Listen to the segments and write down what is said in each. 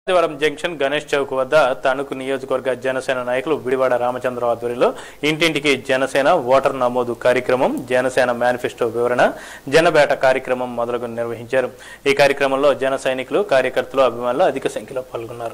ఆదివారం జంక్షన్ గణేష్ చౌక్ వద్ద తణుకు నియోజకవర్గ జనసేన నాయకులు విడివాడ రామచంద్రరావు ఆధ్వర్యంలో ఇంటింటికి జనసేన ఓటర్ నమోదు కార్యక్రమం జనసేన మేనిఫెస్టో వివరణ జనబేట కార్యక్రమం మొదలుగు నిర్వహించారు ఈ కార్యక్రమంలో జన సైనికులు కార్యకర్తలు అభిమానులు అధిక సంఖ్యలో పాల్గొన్నారు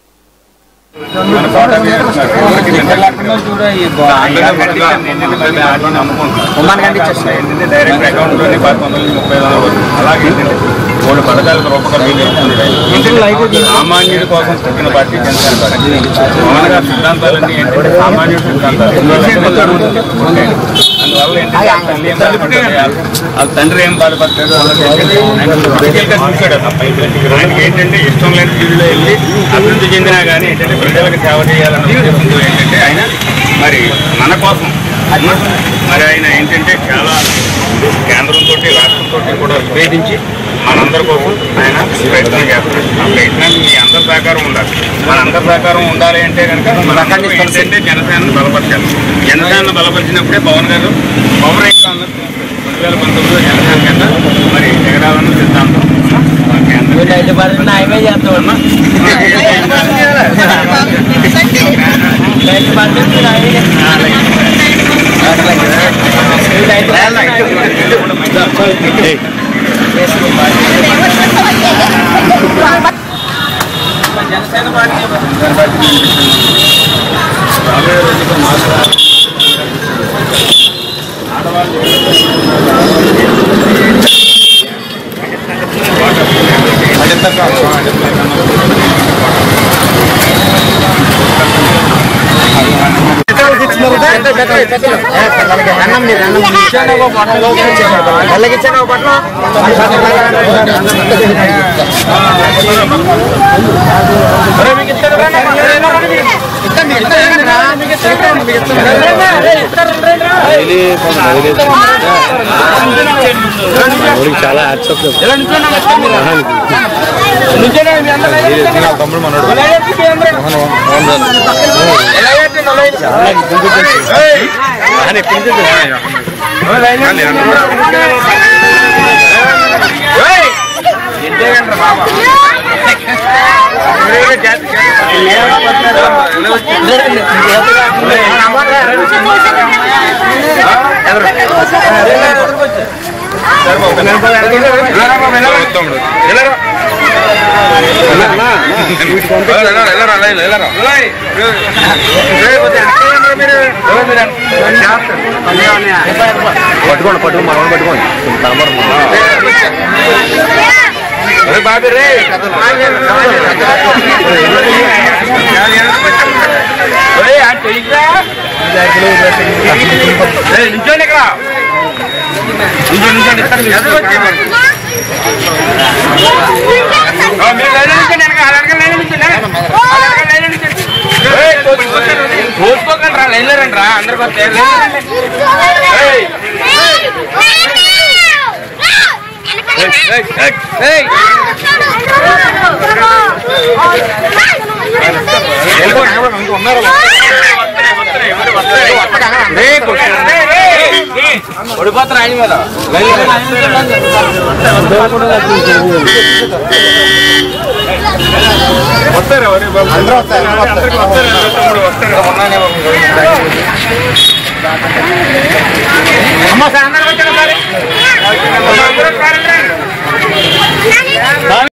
ఏంటంటే డైరెక్ట్ అకౌంట్ లోని పది వందల ముప్పై ఐదు వందల వరకు అలాగే ఏంటంటే మూడు పథకాలకు రూపకల్పన చేస్తుంది సామాన్యుడి కోసం పుట్టిన పార్టీ జనసేన పార్టీ పవన్ గారి సిద్ధాంతాలన్నీ ఏంటంటే సామాన్యుడి సిద్ధాంతాలు ఓకే. అందువల్ల ఏంటంటే ఆ తల్లి ఏం బాధపడ్డాడు, వాళ్ళ తండ్రి ఏం బాధపడ్డాడు అన్నది ఏంటంటే ఆయన పొలిటికల్గా చూశాడు తప్ప ఆయనకి ఏంటంటే ఇష్టం లేని ఫీల్డ్లో వెళ్ళి అభివృద్ధి చెందినా కానీ ఏంటంటే ప్రజలకు సేవ చేయాలన్న ఉద్దేశంతో ఏంటంటే ఆయన మరి మన కోసం మరి ఆయన ఏంటంటే చాలా కేంద్రంతో రాష్ట్రంతో కూడా విభేదించి మనందరి కోసం ఆయన ప్రయత్నం చేస్తున్నారు ఆ ప్రయత్నానికి మీ అందరి సహకారం ఉండాలి మన అందరి సహకారం ఉండాలి అంటే కనుక మనందరం ఏంటంటే జనసేనను బలపరచాలి జనసేనను బలపరిచినప్పుడే పవన్ గారు పవర్ ఇంకా అన్నది రెండు వేల పంతొమ్మిదిలో జనసేన కింద మరి ఎగరాలన్న సిద్ధాంతం మా కేంద్ర అమ్మా, రాబోయే రోజుల్లో మాకు చాలా యాక్సెప్ట్ తమ్ముడు మనోడు తమ్ముడు పట్టుకోండి పట్టుకోండి మనం పట్టుకోండి బాబీ రే నించోండి ఇక్కడ నించోండి నించోండి ఇక్కడ ఆ, మీరు లైన్లో నిల్చోండి, వెనక, ఆ వెనక లైన్లో నిల్చోండి, ఆ వెనక లైన్లో నిల్చోండి. ఏయ్, కోసుకోకండి రా లైన్లో రండి రా అందరికి వస్తే లైన్లో రండి. ఏయ్, ఏయ్, ఏయ్, ఏయ్. వెళ్ళిపోండి, వెళ్ళిపోండి, ఇంకో ఉన్నారు. రేయ్, కొట్టు. ఓడిపోతారు ఆయన మీద వస్తారు ఎవరు అందరూ వస్తారు అందరికి వస్తారు తమ్ముడు వస్తారు అమ్మ సార్ అందరికి వచ్చారు మరి అందరూ ఒకసారి రండి.